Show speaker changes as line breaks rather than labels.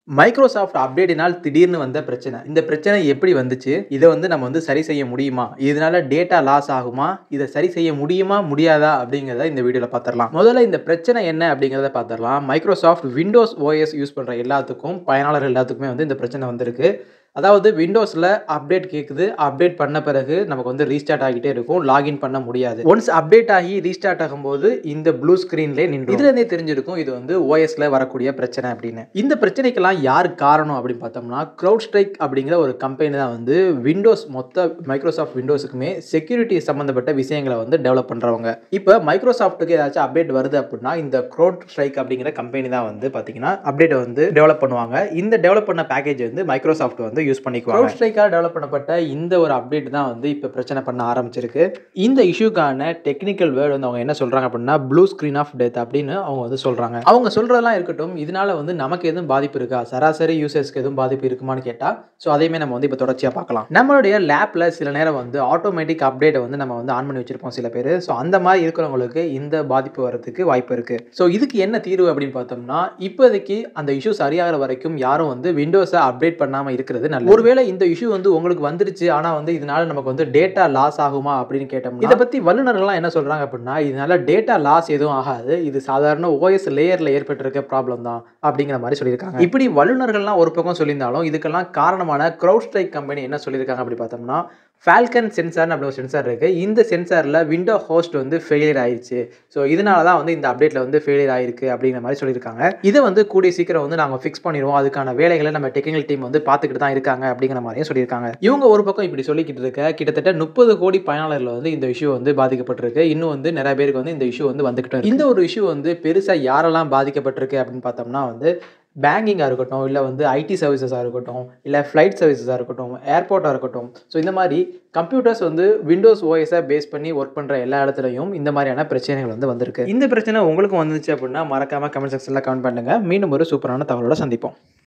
Microsoft அப்டேட்டினால் திடீர்னு வந்த பிரச்சனை இந்த பிரச்சனை எப்படி வந்துச்சு இதை வந்து நம்ம வந்து சரி செய்ய முடியுமா இதனால டேட்டா லாஸ் ஆகுமா இதை சரி செய்ய முடியுமா முடியாதா அப்படிங்கிறத இந்த வீடியோவில் பார்த்துடலாம் முதல்ல இந்த பிரச்சனை என்ன அப்படிங்கிறத பார்த்துடலாம் மைக்ரோசாஃப்ட் விண்டோஸ் ஓஎஸ் யூஸ் பண்ணுற எல்லாத்துக்கும் பயனாளர் எல்லாத்துக்குமே வந்து இந்த பிரச்சனை வந்திருக்கு அதாவது விண்டோஸில் அப்டேட் கேட்குது அப்டேட் பண்ண பிறகு நமக்கு வந்து ரீஸ்டார்ட் ஆகிட்டே இருக்கும் லாகின் பண்ண முடியாது ஒன்ஸ் அப்டேட் ஆகி ரீஸ்டார்ட் ஆகும்போது இந்த ப்ளூ ஸ்க்ரீன்லேயே நின்று இதுலேருந்தே தெரிஞ்சிருக்கும் இது வந்து ஓஎஸ்ல வரக்கூடிய பிரச்சனை அப்படின்னு இந்த பிரச்சனைக்கெல்லாம் யார் காரணம் அப்படின்னு பார்த்தோம்னா க்ரௌட் ஸ்ட்ரைக் அப்படிங்கிற ஒரு கம்பெனி தான் வந்து விண்டோஸ் மொத்த மைக்ரோசாஃப்ட் விண்டோஸுக்குமே செக்யூரிட்டி சம்மந்தப்பட்ட விஷயங்களை வந்து டெவலப் பண்ணுறவங்க இப்போ மைக்ரோசாஃப்ட்டுக்கு ஏதாச்சும் அப்டேட் வருது அப்படின்னா இந்த க்ரௌட் ஸ்ட்ரைக் அப்படிங்கிற கம்பெனி தான் வந்து பார்த்தீங்கன்னா அப்டேட்டை வந்து டெவலப் பண்ணுவாங்க இந்த டெவலப் பண்ண பேக்கேஜ் வந்து மைக்ரோசாஃப்ட் வந்து யூஸ் பண்ணிக்குவாங்க க்ரௌட் ஸ்ட்ரைக்காக டெவலப் பண்ணப்பட்ட இந்த ஒரு அப்டேட் தான் வந்து இப்போ பிரச்சனை பண்ண ஆரம்பிச்சிருக்கு இந்த இஷ்யூக்கான டெக்னிக்கல் வேர்டு வந்து அவங்க என்ன சொல்கிறாங்க அப்படின்னா ப்ளூ ஸ்க்ரீன் ஆஃப் டெத் அப்படின்னு அவங்க வந்து சொல்கிறாங்க அவங்க சொல்கிறதெல்லாம் இருக்கட்டும் இதனால வந்து நமக்கு எதுவும் பாதிப்பு இருக்கா சராசரி யூசர்ஸ்க்கு எதுவும் பாதிப்பு இருக்குமான்னு கேட்டால் ஸோ அதையுமே நம்ம வந்து இப்போ தொடர்ச்சியாக பார்க்கலாம் நம்மளுடைய லேப்பில் சில நேரம் வந்து ஆட்டோமேட்டிக் அப்டேட்டை வந்து நம்ம வந்து ஆன் பண்ணி வச்சிருப்போம் சில பேர் ஸோ அந்த மாதிரி இருக்கிறவங்களுக்கு இந்த பாதிப்பு வரதுக்கு வாய்ப்பு இருக்குது ஸோ இதுக்கு என்ன தீர்வு அப்படின்னு பார்த்தோம்னா இப்போதைக்கு அந்த இஷ்யூ சரியாகிற வரைக்கும் யாரும் வந்து விண்டோஸை அப்டேட் பண்ணாமல் இருக்கிறது நல்லது ஒருவேளை இந்த இஷ்யூ வந்து உங்களுக்கு வந்துருச்சு ஆனால் வந்து இதனால நமக்கு வந்து டேட்டா லாஸ் ஆகுமா அப்படின்னு கேட்டோம்னா இதை பற்றி வல்லுநர்கள்லாம் என்ன சொல்கிறாங்க அப்படின்னா இதனால டேட்டா லாஸ் எதுவும் ஆகாது இது சாதாரண ஓஎஸ் லேயரில் ஏற்பட்டிருக்க ப்ராப்ளம் தான் அப்படிங்கிற மாதிரி சொல்லியிருக்காங்க இப்படி வல்லுநர்கள்லாம் ஒரு பக்கம் சொல்லியிருந்தாலும் இதுக்கெல்லாம் காரணமான க்ரௌட் ஸ்ட்ரைக் கம்பெனி என்ன சொல்லியிருக்காங்க அப்படி பார்த்தோம்னா ஃபால்கன் சென்சார்னு அப்படி ஒரு சென்சார் இருக்குது இந்த சென்சாரில் விண்டோ ஹோஸ்ட் வந்து ஃபெயிலியர் ஆயிடுச்சு ஸோ இதனால தான் வந்து இந்த அப்டேட்டில் வந்து ஃபெயிலியர் ஆயிருக்கு அப்படிங்கிற மாதிரி சொல்லியிருக்காங்க இதை வந்து கூடிய சீக்கிரம் வந்து நாங்கள் ஃபிக்ஸ் பண்ணிடுவோம் அதுக்கான வேலைகளை நம்ம டெக்னிக்கல் டீம் வந்து பார்த்துக்கிட்டு தான் இருக்காங்க அப்படிங்கிற மாதிரியும் சொல்லியிருக்காங்க இவங்க ஒரு பக்கம் இப்படி சொல்லிக்கிட்டு இருக்க கிட்டத்தட்ட முப்பது கோடி பயனாளர்கள் வந்து இந்த இஷ்யூ வந்து பாதிக்கப்பட்டிருக்கு இன்னும் வந்து நிறைய பேருக்கு வந்து இந்த இஷ்யூ வந்து வந்துக்கிட்டு இந்த ஒரு இஷ்யூ வந்து பெருசாக யாரெல்லாம் பாதிக்கப்பட்டிருக்கு அப்படின்னு பார்த்தோம்னா வந்து பேங்கிங்காக இருக்கட்டும் இல்லை வந்து ஐடி சர்வீசஸாக இருக்கட்டும் இல்லை ஃப்ளைட் சர்வீசஸாக இருக்கட்டும் ஏர்போர்ட்டாக இருக்கட்டும் ஸோ இந்த மாதிரி கம்ப்யூட்டர்ஸ் வந்து விண்டோஸ் ஓஎஸை பேஸ் பண்ணி ஒர்க் பண்ணுற எல்லா இடத்துலையும் இந்த மாதிரியான பிரச்சனைகள் வந்து வந்திருக்கு இந்த பிரச்சனை உங்களுக்கு வந்துச்சு அப்படின்னா மறக்காமல் கமெண்ட் செக்ஷனில் கமெண்ட் பண்ணுங்கள் மீண்டும் ஒரு சூப்பரான தகவலோட சந்திப்போம்